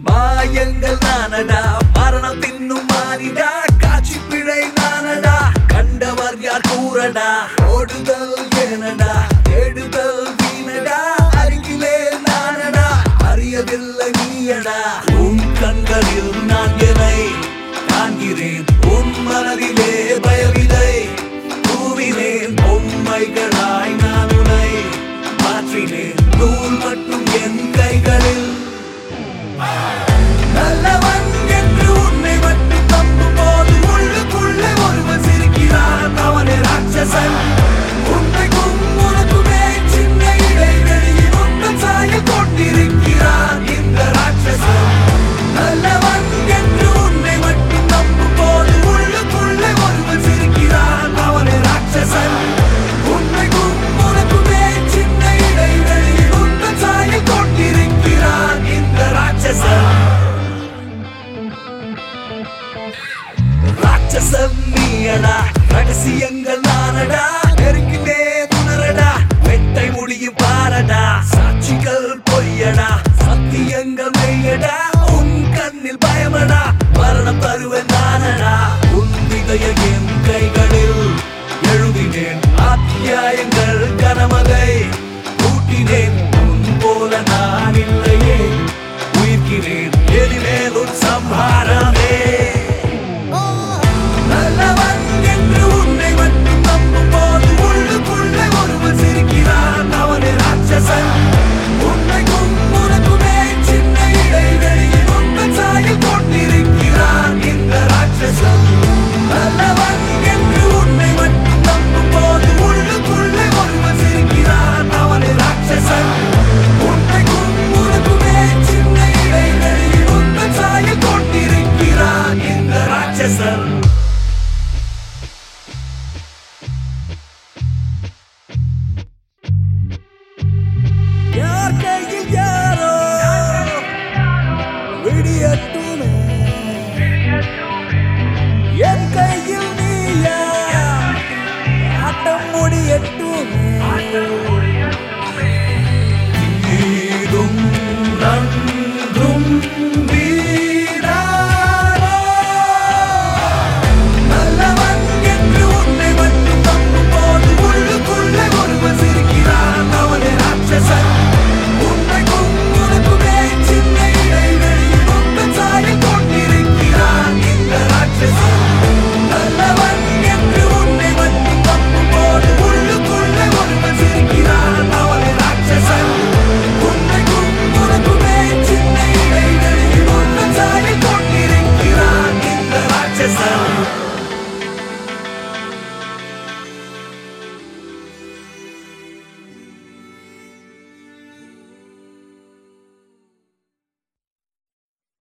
மாயங்கள் நானடா மரணம் தின்னும் மாறிடா காட்சி பிழை நானடா கண்டவர் யார் கூறடா ஓடுதல் ஏனடா தேடுதல் வீணடா அருகிலே நானடா அறியவில்லை நீயடா உன் கண்களில் நான் என்னை காண்கிறேன் உன் மனதிலே பயவில்லை தூவினேன் பொம்மைகளாய் நான் உன்னை மாற்றினேன் நூல் மட்டும் என் கைகளில் நல்லவன் என்று உன்னை மட்டும் நம்பும் போது உள்ளுக்குள்ளே ஒருவன் சிரிக்கிறான் அவனே ராட்சசன் உன்னைக்கும் உனக்குமே சின்ன இடைவெளியில் உங்கள் சாயல் கொண்டிருக்கிறான் இந்த ராட்சசன் நல்லவன் என்று உன்னை மட்டும் நம்பும் போது உள்ளுக்குள்ளே ஒருவன் சிரிக்கிறான் அவனே ராட்சசன் உன்னைக்கும் உனக்குமே சின்ன இடைவெளியில் உங்கள் சாயல் கொண்டிருக்கிறான் இந்த ராட்சசன் ராட்சசம் நீயடா ரகசியங்கள் நானடா நெருங்கினே துணரடா வெட்டை முடியும் பாரடா சாட்சிகள் பொய்யடா சத்தியங்கள் மெய்யடா உன் கண்ணில் பயமடா மரணம் தருவேன் நானடா உன் விதைய என் கைகளில் எழுதினேன் அத்தியாயங்கள் கனமதை கூட்டினேன் உன் போல நான் இல்லையே உயிர்க்கிறேன் எதிரேல் உன் சம்ஹாரமே நல்லவன் என்று உன்னை மட்டும் நம்பும் போது உள்ளுக்குள்ளே ஒருவன் சிரிக்கிறான் அவனே ராட்சசன் உன்னைக்கும் உனக்குமே சின்ன இடைவெளியில் உங்கள் சாயல் கொண்டிருக்கிறான் இந்த ராட்சசன் நல்லவன் என்று உன்னை மட்டும் நம்பும் போது உள்ளுக்குள்ளே ஒருவன் சிரிக்கிறான் அவனே ராட்சசன் உன்னைக்கும் உனக்குமே சின்ன இடைவெளியில் உங்கள் சாயல் கொண்டிருக்கிறான் இந்த ராட்சசன் யார் கையில் யாரோ விடியட்டுமே என் கையில் நீயா ஆட்டம் முடியட்டுமே தீதும் நன்றும்